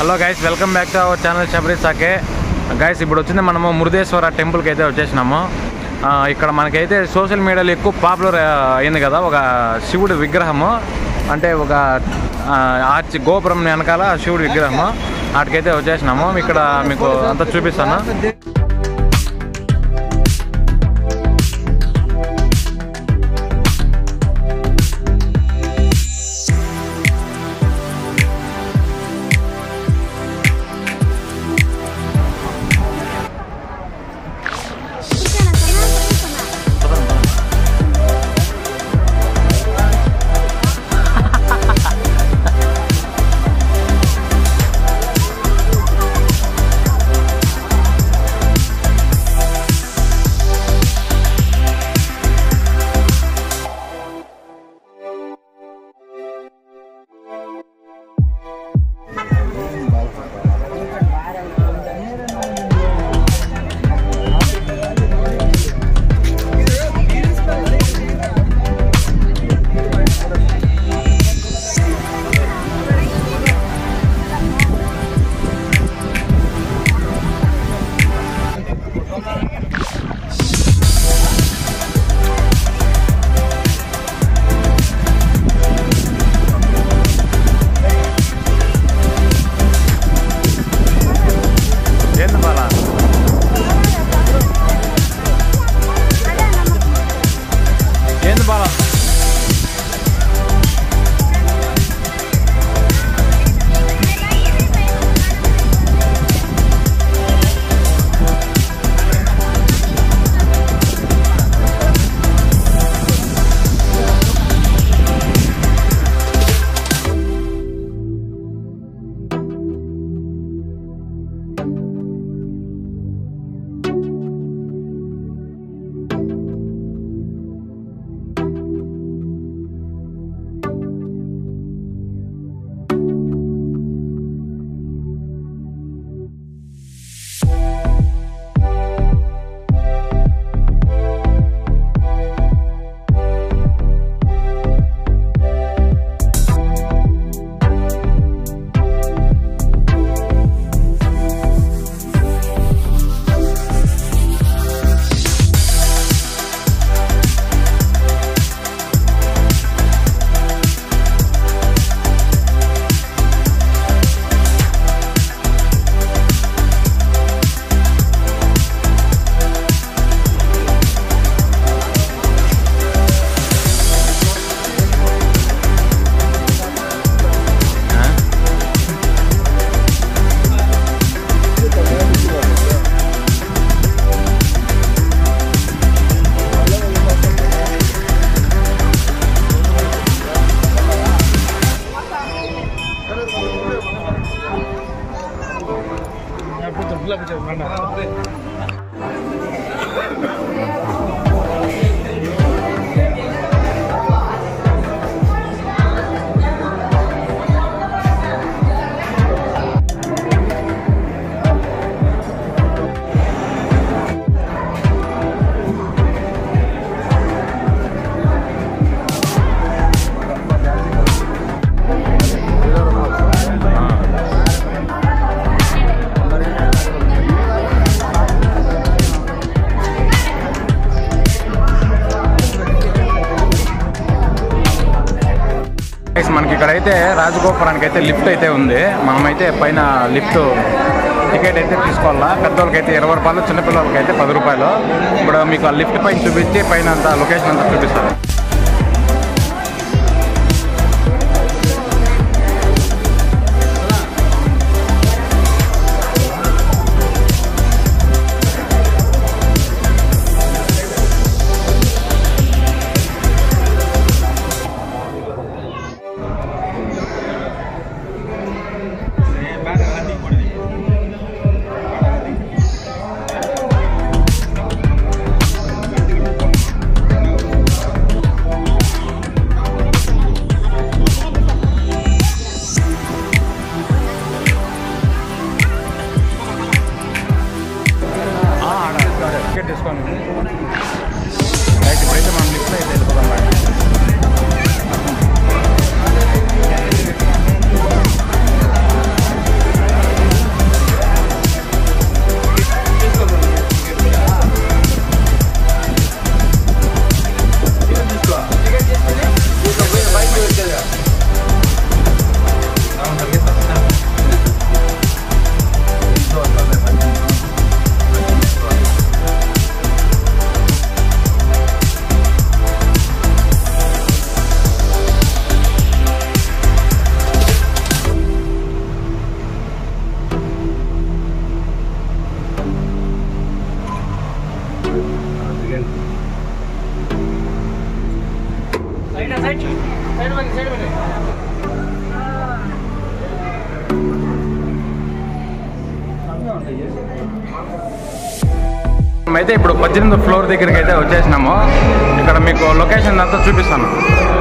Hello guys welcome back to our channel Sabari Sake guys ఇప్పుడు వచ్చింది మనము మురుదేశ్వర టెంపుల్కి అయితే వచ్చేసినాము ఆ, ఇక్కడ మనకైతే సోషల్ మీడియాలో ఎక్కువ పాపులర్ అయింది కదా ఒక శివుడి విగ్రహము అంటే ఒక ఆ, ఆర్చి గోపురం వెనకాల శివుడి విగ్రహము వాటికైతే వచ్చేసినాము ఇక్కడ మీకు అంతా చూపిస్తాను ఏంది బాలా ఏంది బాలా ఆ? గైస్ మనకి ఇక్కడైతే రాజగోపురానికి అయితే లిఫ్ట్ అయితే ఉంది మనమైతే పైన లిఫ్ట్ టికెట్ అయితే తీసుకోవాలా పెద్దవాళ్ళకి అయితే ఇరవై రూపాయలు చిన్నపిల్లలకి అయితే పది రూపాయలు ఇప్పుడు మీకు ఆ లిఫ్ట్ పైన చూపించి పైన అంతా లొకేషన్ అంతా చూపిస్తాను మేమైతే ఇప్పుడు పద్దెనిమిది ఫ్లోర్ దగ్గరికి అయితే వచ్చేసినాము ఇక్కడ మీకు లొకేషన్ అంతా చూపిస్తాను